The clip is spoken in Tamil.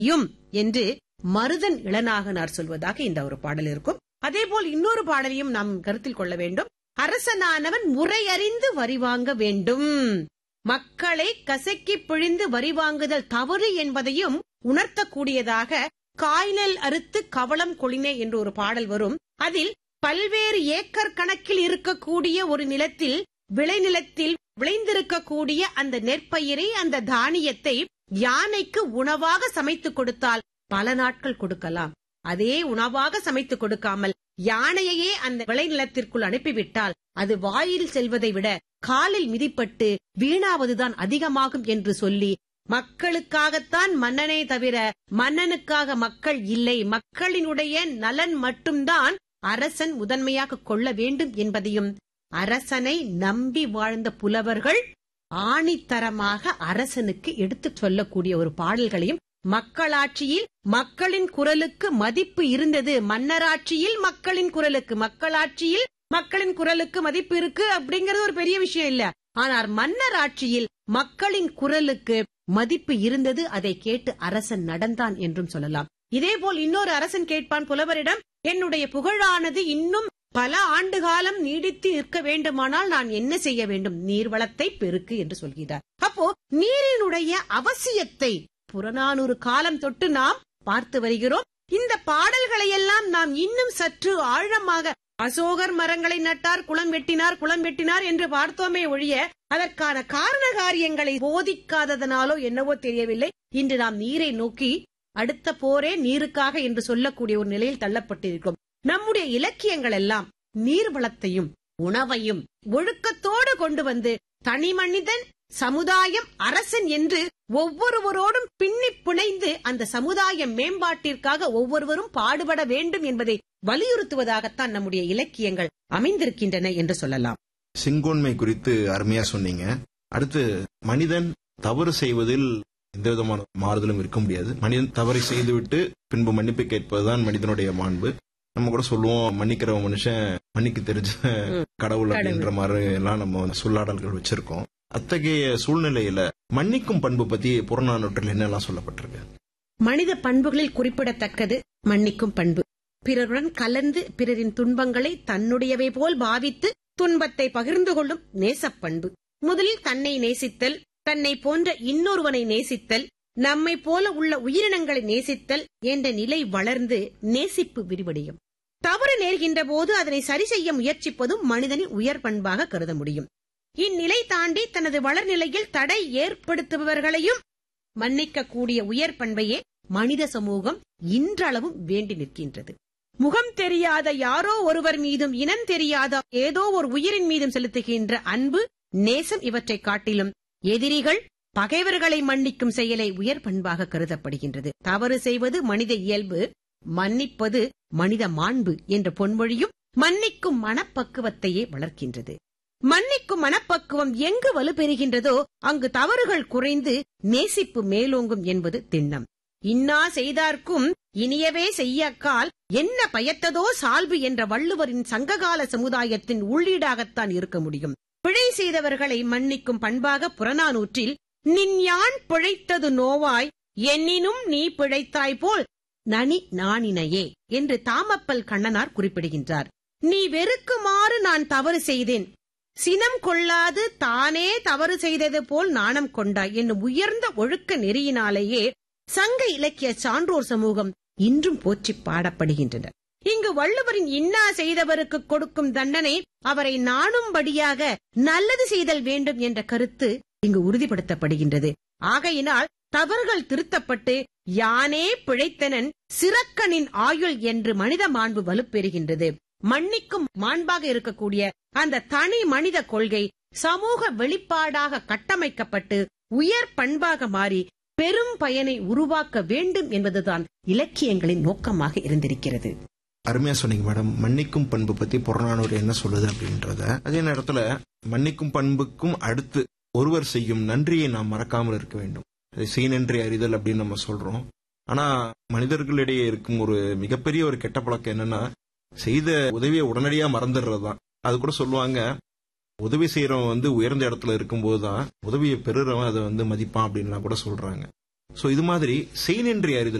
யும் என்று மருதன் இளநாகனார் சொல்வதாக இந்த ஒரு பாடல் இருக்கும் அதேபோல் இன்னொரு பாடலையும் நாம் கருத்தில் கொள்ள வேண்டும் அரசனானவன் முறையறிந்து வரி வாங்க வேண்டும் மக்களை கசக்கி பிழிந்து வரி வாங்குதல் தவறு என்பதையும் உணர்த்தக்கூடியதாக காய்நெல் அறுத்து கவளம் கொளினே என்று ஒரு பாடல் வரும் அதில் பல்வேறு ஏக்கர் கணக்கில் இருக்கக்கூடிய ஒரு நிலத்தில் விளைநிலத்தில் விளைந்திருக்கக்கூடிய அந்த நெற்பயிரை அந்த தானியத்தை யானைக்கு உணவாக சமைத்து கொடுத்தால் பல நாட்கள் கொடுக்கலாம் அதே உணவாக சமைத்து கொடுக்காமல் யானையையே அந்த விளைநிலத்திற்குள் அனுப்பிவிட்டால் அது வாயில் செல்வதை விட காலில் மிதிப்பட்டு வீணாவதுதான் அதிகமாகும் என்று சொல்லி மக்களுக்காகத்தான் மன்னனே தவிர மன்னனுக்காக மக்கள் இல்லை மக்களினுடைய நலன் மட்டும்தான் அரசன் முதன்மையாக கொள்ள வேண்டும் என்பதையும் அரசனை நம்பி வாழ்ந்த புலவர்கள் ஆணித்தரமாக அரசனுக்கு எடுத்துச் சொல்லக்கூடிய ஒரு பாடல்களையும் மக்களாட்சியில் மக்களின் குரலுக்கு மதிப்பு இருந்தது மன்னராட்சியில் மக்களின் குரலுக்கு மக்களாட்சியில் மக்களின் குரலுக்கு மதிப்பு இருக்கு அப்படிங்கறது ஒரு பெரிய விஷயம் இல்ல ஆனால் மன்னர் ஆட்சியில் மக்களின் குரலுக்கு மதிப்பு இருந்தது அதை கேட்டு அரசன் நடந்தான் என்றும் சொல்லலாம் இதேபோல் இன்னொரு அரசன் கேட்பான் புலவரிடம் என்னுடைய புகழானது இன்னும் பல ஆண்டு காலம் நீடித்து நிற்க வேண்டுமானால் நான் என்ன செய்ய வேண்டும் நீர்வளத்தை பெருக்கு என்று சொல்கிறார் அப்போ நீரினுடைய அவசியத்தை புறநானூறு காலம் தொட்டு நாம் பார்த்து வருகிறோம் இந்த பாடல்களை எல்லாம் நாம் இன்னும் சற்று ஆழமாக அசோகர் மரங்களை நட்டார் குளம் வெட்டினார் குளம் வெட்டினார் என்று பார்த்தோமே ஒழிய அதற்கான காரண காரியங்களை போதிக்காததனாலோ என்னவோ தெரியவில்லை இன்று நாம் நீரை நோக்கி அடுத்த போரே நீருக்காக என்று சொல்லக்கூடிய ஒரு நிலையில் தள்ளப்பட்டிருக்கிறோம் நம்முடைய இலக்கியங்கள் எல்லாம் நீர்வளத்தையும் உணவையும் ஒழுக்கத்தோடு கொண்டு வந்து தனி மனிதன் சமுதாயம் அரசன் என்று ஒவ்வொருவரோடும் பின்னி பிணைந்து அந்த சமுதாய மேம்பாட்டிற்காக ஒவ்வொருவரும் பாடுபட வேண்டும் என்பதை வலியுறுத்துவதாகத்தான் நம்முடைய இலக்கியங்கள் அமைந்திருக்கின்றன என்று சொல்லலாம் செங்கோன்மை குறித்து அருமையா சொன்னீங்க அடுத்து மனிதன் தவறு செய்வதில் எந்த விதமான மாறுதலும் இருக்க முடியாது மனிதன் தவறை செய்துவிட்டு பின்பு மன்னிப்பு கேட்பதுதான் மனிதனுடைய மாண்பு நம்ம கூட சொல்லுவோம் மன்னிக்கிற மனுஷன் மன்னிக்க தெரிஞ்ச கடவுள் அப்படின்ற மாதிரி எல்லாம் நம்ம சொல்லாடல்கள் வச்சிருக்கோம் அத்தகைய சூழ்நிலையில மன்னிக்கும் பண்பு பத்தி புறநானூற்றில் என்னெல்லாம் சொல்லப்பட்டிருக்கு மனித பண்புகளில் குறிப்பிடத்தக்கது மன்னிக்கும் பண்பு பிறருடன் கலந்து பிறரின் துன்பங்களை தன்னுடையவை போல் பாவித்து துன்பத்தை பகிர்ந்து கொள்ளும் நேசப்பண்பு முதலில் தன்னை நேசித்தல் தன்னை போன்ற இன்னொருவனை நேசித்தல் நம்மை போல உள்ள உயிரினங்களை நேசித்தல் என்ற நிலை வளர்ந்து நேசிப்பு விரிவடையும் தவறு நேர்கின்ற போது அதனை சரி செய்ய முயற்சிப்பதும் மனிதனின் உயர் பண்பாக கருத முடியும் இந்நிலை தாண்டி தனது வளர்நிலையில் தடை ஏற்படுத்துபவர்களையும் மன்னிக்கக்கூடிய உயர் பண்பையே மனித சமூகம் இன்றளவும் வேண்டி நிற்கின்றது முகம் தெரியாத யாரோ ஒருவர் மீதும் இனம் தெரியாத ஏதோ ஒரு உயிரின் மீதும் செலுத்துகின்ற அன்பு நேசம் இவற்றை காட்டிலும் எதிரிகள் பகைவர்களை மன்னிக்கும் செயலை உயர் பண்பாக கருதப்படுகின்றது தவறு செய்வது மனித இயல்பு மன்னிப்பது மனித மாண்பு என்ற பொன்மொழியும் மன்னிக்கும் மனப்பக்குவத்தையே வளர்க்கின்றது மன்னிக்கும் மனப்பக்குவம் எங்கு வலுப்பெறுகின்றதோ அங்கு தவறுகள் குறைந்து நேசிப்பு மேலோங்கும் என்பது திண்ணம் இன்னா செய்தார்க்கும் இனியவே செய்யக்கால் என்ன பயத்ததோ சால்பு என்ற வள்ளுவரின் சங்ககால சமுதாயத்தின் உள்ளீடாகத்தான் இருக்க முடியும் பிழை செய்தவர்களை மன்னிக்கும் பண்பாக புறநானூற்றில் நின் யான் பிழைத்தது நோவாய் எண்ணினும் நீ பிழைத்தாய் போல் நனி நாணினையே என்று தாமப்பல் கண்ணனார் குறிப்பிடுகின்றார் நீ வெறுக்குமாறு நான் தவறு செய்தேன் சினம் கொள்ளாது தானே தவறு செய்தது போல் நாணம் கொண்டாய் என்னும் உயர்ந்த ஒழுக்க நெறியினாலேயே சங்க இலக்கிய சான்றோர் சமூகம் இன்றும் போற்றி பாடப்படுகின்றனர் இங்கு வள்ளுவரின் இன்னா செய்தவருக்கு கொடுக்கும் தண்டனை அவரை நாணும்படியாக நல்லது செய்தல் வேண்டும் என்ற கருத்து இங்கு உறுதிப்படுத்தப்படுகின்றது ஆகையினால் தவறுகள் திருத்தப்பட்டு யானே பிழைத்தனன் சிறக்கனின் ஆயுள் என்று மனித மாண்பு வலுப்பெறுகின்றது மன்னிக்கும் மாண்பாக இருக்கக்கூடிய அந்த தனி மனித கொள்கை சமூக வெளிப்பாடாக கட்டமைக்கப்பட்டு உயர் பண்பாக மாறி பெரும் பயனை உருவாக்க வேண்டும் என்பதுதான் இலக்கியங்களின் நோக்கமாக இருந்திருக்கிறது அருமையா சொன்னீங்க மேடம் மன்னிக்கும் பண்பு பத்தி புறநானூறு என்ன சொல்லுது அப்படின்றத அதே நேரத்துல மன்னிக்கும் பண்புக்கும் அடுத்து ஒருவர் செய்யும் நன்றியை நாம் மறக்காமல் இருக்க வேண்டும் அதை செய் நன்றி அறிதல் அப்படின்னு நம்ம சொல்றோம் ஆனா மனிதர்களிடையே இருக்கும் ஒரு மிகப்பெரிய ஒரு கெட்ட பழக்கம் என்னன்னா செய்த உதவியை உடனடியா மறந்துடுறது தான் அது கூட சொல்லுவாங்க உதவி செய்யறவன் வந்து உயர்ந்த இடத்துல இருக்கும்போது தான் உதவியை பெறுறவன் அதை வந்து மதிப்பான் அப்படின்லாம் கூட சொல்றாங்க சோ இது மாதிரி செய்நின்றி அறிதல்